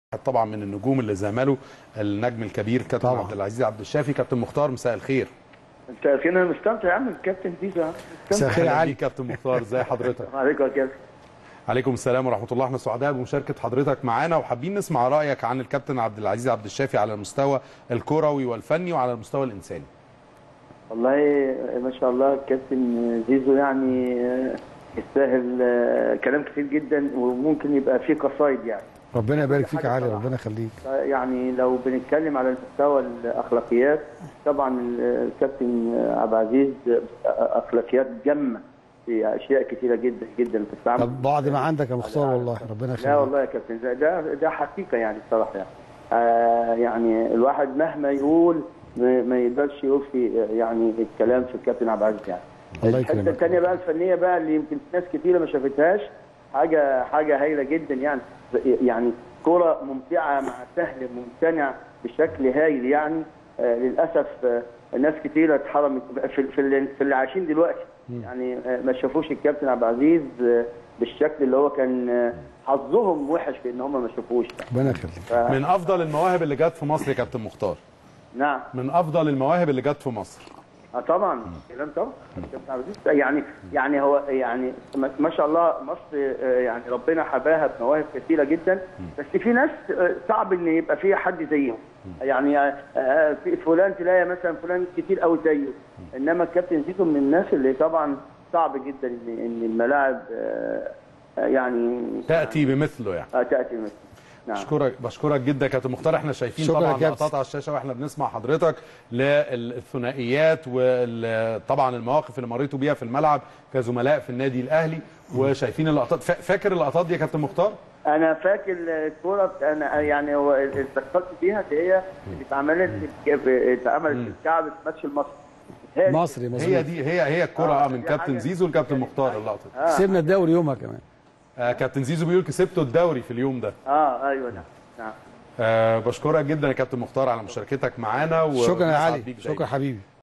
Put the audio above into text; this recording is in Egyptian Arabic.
طبعا من النجوم اللي زاملوا النجم الكبير كابتن طبعا. عبد العزيز عبد الشافي كابتن مختار مساء الخير انت فينا مستمتع يا عم الكابتن زيزو يا عم مساء الخير يا أهلا علي بيك كابتن مختار ازي حضرتك عليكم يا كابتن عليكم السلام ورحمه الله احنا سعداء بمشاركه حضرتك معانا وحابين نسمع رايك عن الكابتن عبد العزيز عبد الشافي على المستوى الكروي والفني وعلى المستوى الانساني والله ما شاء الله الكابتن زيزو يعني آه، يستاهل آه، كلام كتير جدا وممكن يبقى فيه قصايد يعني ربنا يبارك فيك يا حاجة علي طبعا. ربنا يخليك يعني لو بنتكلم على مستوى الاخلاقيات طبعا الكابتن عبد العزيز اخلاقيات جمه في اشياء كتيره جدا جدا في التعامل طب بعد ما عندك يا مختار والله ربنا لا يخليك والله يا كابتن ده ده, ده حقيقه يعني الصراحه يعني آه يعني الواحد مهما يقول ما ما يقدرش يوفي يعني الكلام في الكابتن عبد العزيز يعني الله الحته يكرمك. الثانيه بقى الفنيه بقى اللي يمكن ناس كتيره ما شافتهاش حاجه حاجه هايله جدا يعني يعني كره ممتعه مع سهل ممتنع بشكل هايل يعني آه للاسف آه ناس كتيره اتحرمت في في اللي, في اللي عايشين دلوقتي يعني آه ما شافوش الكابتن عبد العزيز آه بالشكل اللي هو كان آه حظهم وحش في ان هم ما شافوش ربنا يخليك من افضل المواهب اللي جت في مصر يا كابتن مختار نعم من افضل المواهب اللي جت في مصر اه طبعا كلام طبعا كابتن عبد العزيز يعني يعني هو يعني ما ما شاء الله مصر آه، يعني ربنا حباها بمواهب كثيره جدا بس في ناس آه، صعب ان يبقى فيها حد زيهم يعني آه، آه، في فلان تلاقي مثلا فلان كتير قوي زيه انما الكابتن زيزو من الناس اللي طبعا صعب جدا ان ان الملاعب آه، آه، يعني تاتي بمثله يعني آه، تاتي مثل نعم بشكرك بشكرك جدا يا كابتن مختار احنا شايفين شكرا طبعا يا كابتن. لقطات على الشاشه واحنا بنسمع حضرتك للثنائيات وطبعا المواقف اللي مريتوا بيها في الملعب كزملاء في النادي الاهلي وشايفين اللقطات فا- فاكر اللقطات دي يا كابتن مختار؟ انا فاكر الكوره بت- انا يعني هو استخدمت فيها اللي هي اللي اتعملت اتعملت في الكعب في ماتش المصري هي دي. مصري هي مظبوط دي هي هي الكره آه، من دي كابتن حاجة. زيزو لكابتن مختار اللقطه دي. كسبنا الدوري يومها كمان آه كابتن زيزو بيقول كسبتوا الدوري في اليوم ده اه ايوه نعم نعم آه بشكرك جدا يا كابتن مختار على مشاركتك معانا شكرا يا ونسعد علي بيك دايماً. شكرا حبيبي